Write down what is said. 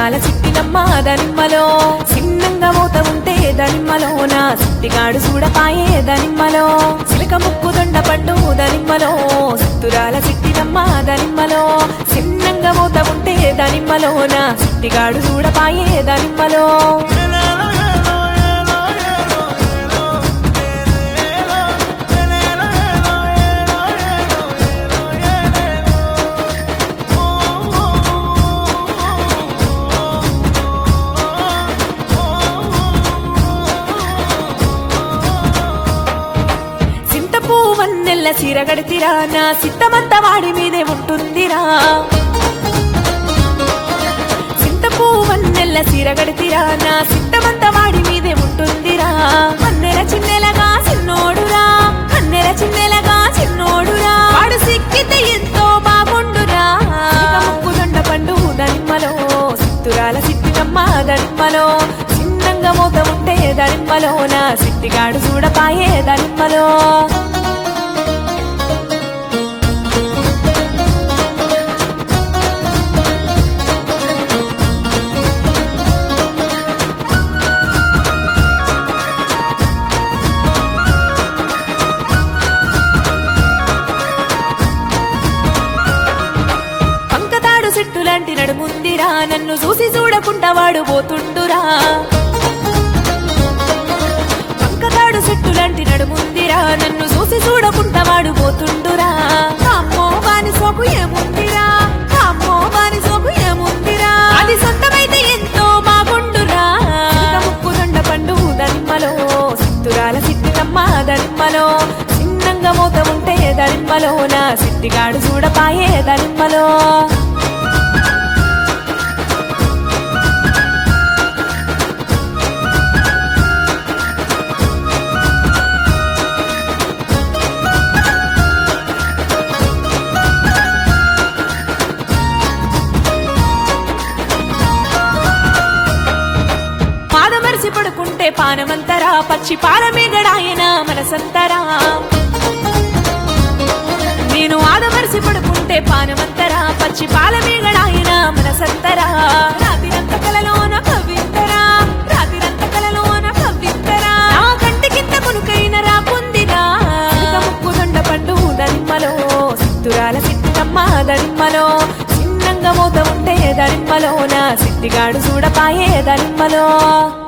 సిత్తురాల సిట్టినమ్మ దనిమ్మలో చిన్నంగా మోత ఉంటే దనిమ్మలోన సిట్టిగాడు చూడపాయే దనిమ్మలో చిలక ముక్కు దొండ పండు దనిమ్మలో సిత్తురాల సిట్టినమ్మ దనిమ్మలో చిన్నంగా మోత ఉంటే దనిమ్మలోన సిట్టిగాడు చూడపాయే దనిమ్మలో చింతపూ వన్నెల్ల చీరగడితిరా నా సిద్ధమంత వాడి మీదే ఉంటుందిరా చింతపూ వన్నెల్ల చీరగడితిరా నా సిద్ధమంత వాడి మీదే ఉంటుందిరా అన్నెల చిన్నెలగా చిన్నోడురా అన్నెల చిన్నెలగా చిన్నోడురా వాడు సిక్కితే ఎంతో బాగుండురా ఇక ముక్కు దొండ పండు దనిమ్మలో సిత్తురాల సిట్టినమ్మ దనిమ్మలో చిన్నంగా మోత ఉంటే దనిమ్మలోన సిట్టిగాడు చూడపాయే దనిమ్మలో పంకతాడు చెట్టులాంటి నడుముందిరా నన్ను చూసి చూడకుండా వాడు పోతుండురా పంకతాడు చెట్టులాంటి నడుముందిరా నన్ను చూసి చూడకుండా వాడు పోతుండురా అమ్మో వాని సోకు ఏముందిరా అమ్మో వాని సోకు ఏముందిరా అది సొంతమైతే ఎంతో బాగుండురా ఇక ముక్కు దొండ పండు దనిమ్మలో సిత్తురాల సిట్టినమ్మ దనిమ్మలో చిన్నంగా మోత ఉంటే దనిమ్మలోన సిట్టిగాడు చూడపాయే దనిమ్మలో పాదమరిసి పడుకుంటే పానమంతరా పచ్చి పాలమేగడాయన మనసంతరా నేను ఆదమరిసి పడుకుంటే పానమంతరా పచ్చి పాలమేగడాయన మనసంతరా రాతిరంత కలలోన కవింతరా రాతిరంత కలలోన కవింతరా నా కంటి కింద కొనుకైన రాకుందిరా ఇక ముక్కు దొండ పండు దనిమ్మలో సిత్తురాల సిట్టినమ్మ దనిమ్మలో చిన్నంగా మోత ఉంటే దనిమ్మలోన సిట్టిగాడు చూడపాయే దనిమ్మలో